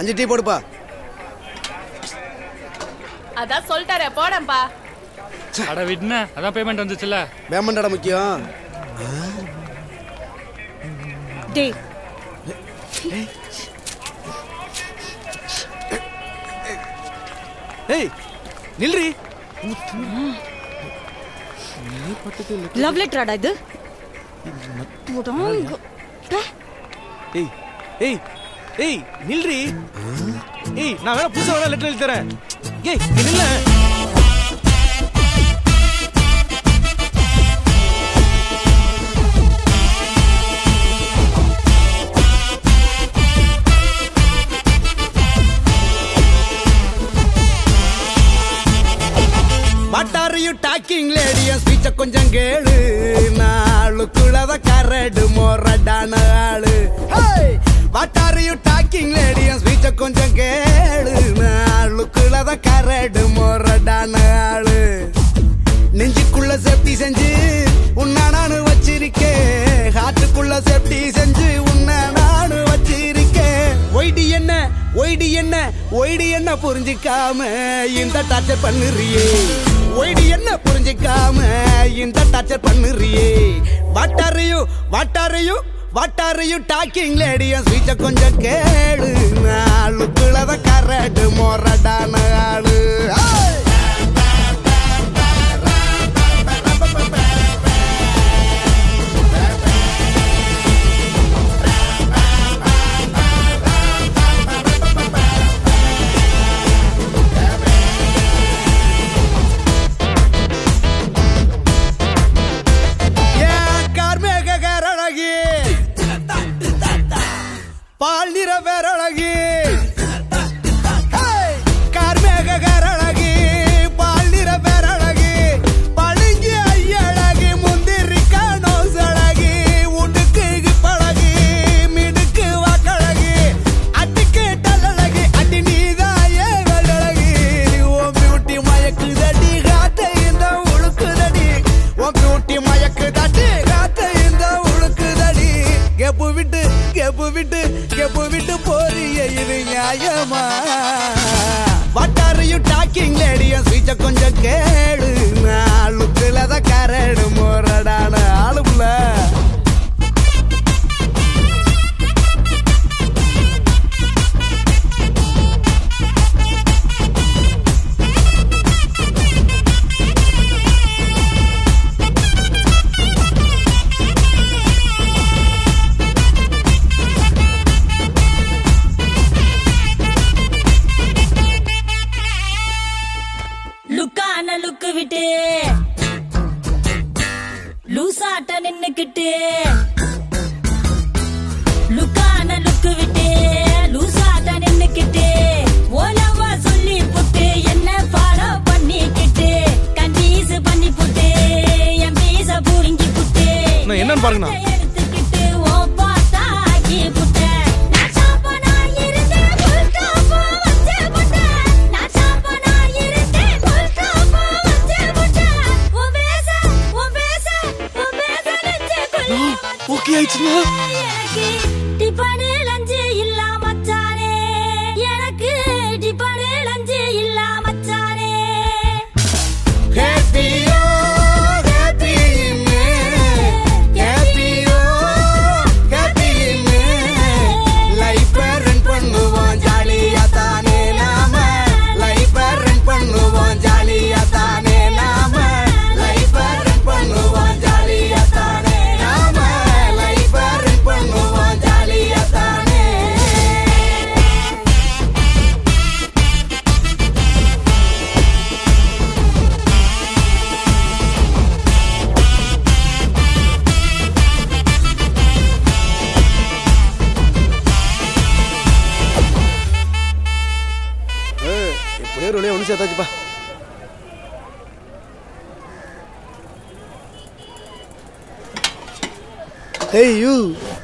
அஞ்சு டீ போடுப்பா அதான் சொல்லிட்டாரே போடம்பா அட விட்ன அதான் பேமெண்ட் வந்துச்சுல்ல பேமெண்டடா முக்கியம் டேய் ஏய் நில்றி லவ் லெட்டராடா இது போடாங்க. டே, ஏய் ஏய் ஏய் நில்றி ஏய் நான் வேணா புதுசா வேணா லெட்டர் எழுதி தரேன் ஏய் இங்க நில்ல what are you talking lady என் ஸ்பீச்ச கொஞ்சம் கேளு நாளுக்குள்ளத கரடு மொரடான ஆளு what are you talking lady என் ஸ்பீச்ச கொஞ்சம் கேளு நாளுக்குள்ளத கரடு மொரடான ஆளு நெஞ்சுக்குள்ள சேஃப்டி செஞ்சு உன்னை நானு வச்சிருக்கேன் ஹார்ட்டுக்குள்ள சேஃப்டி செஞ்சு உன்னை நானு வச்சிருக்கேன் ஒய்டி என்ன ஒய்டி என்ன ஒய்டி என்ன புரிஞ்சிக்காம இந்த டார்ச்சர் பண்ணுறியே ஒய்டி என்ன புரிஞ்சிக்காம இந்த டார்ச்சர் பண்ணுறியே what are you what are you what are you talking lady என் ஸ்வீச்ச கொஞ்சம் கேளு நாளுக்குள்ளத கரடு மொரடான ஆளு Hey! ஏன் கார்மேக கரழகி பால் நிற வேரழகி ஹேய்! கார்மேக கரழகி பால் நிற வேரழகி பழுங்கி ஐயழகி முந்திரி காணோஸ் அழகி உடுக்கு பழகி மிடுக்கு வாக்கழகி அடிக்கு டல்லழகி அடி நீதாயே வெள்ளழகி ஓ பியூட்டி மயக்குதடி காத்த இந்த உழுக்குதடி ஓ பியூட்டி மயக்குதடி காத்த இந்த உழுக்குதடி கெப்பு விட்டு கெப்பு விட்டு கெப்பு விட்டு போறிய இது நியாயமா what are you talking lady என் ஸ்வீச்ச கொஞ்சம் கேளு நாளுக்குள்ள தான் கரடு முரடான ஆளுப்புல லுக்கான லுக்கு விட்டு லூசாட்ட நின்னுக்கிட்டு லுக்கான லுக்கு விட்டு லூசாட்ட நின்னுக்கிட்டு ஓலவா சொல்லி புட்டு என்ன ஃபாலோ பண்ணிக்கிட்டு கண்டீஸ் பண்ணி புட்டு என் பீச புடுங்கி புட்டு நான் என்னன்னு பாருங்கண்ணா. எடுத்துக்கிட்டு ஓ பார்த்தா ஆக்கி புட்டு நான் சாப்பனா இருந்தேன் full stop வச்சே புட்டேன் நான் சாப்பனா இருந்தேன் full stop வச்சே புட்டேன் உன் பேச உன் பேச உன் பேச நெஞ்சுக்குள்ளே ஓகே ஆயிடுச்சுங்களா எனக்கு டிபனு லஞ்சு இல்ல மச்சானே எனக்கு டிபனு லஞ்சு இல்ல மச்சானே ஹேப்பியோ ஹேப்பின்னு ஹேப்பியோ ஹேப்பின்னு லைஃப் ரன் பண்ணுவோம் ஜாலியா தானே நாம லைஃப் ரன் பண்ணுவோம் ஜாலியா தானே நாம லைஃப் ரன் பண்ணுவோம் ஜாலியா தானே நாம லைஃப் ரன் பண்ணுவோம் ஜாலியா தானே எப்படியோ ஒரு வழியா ஒன்று சேர்த்தாச்சுப்பா Hey you!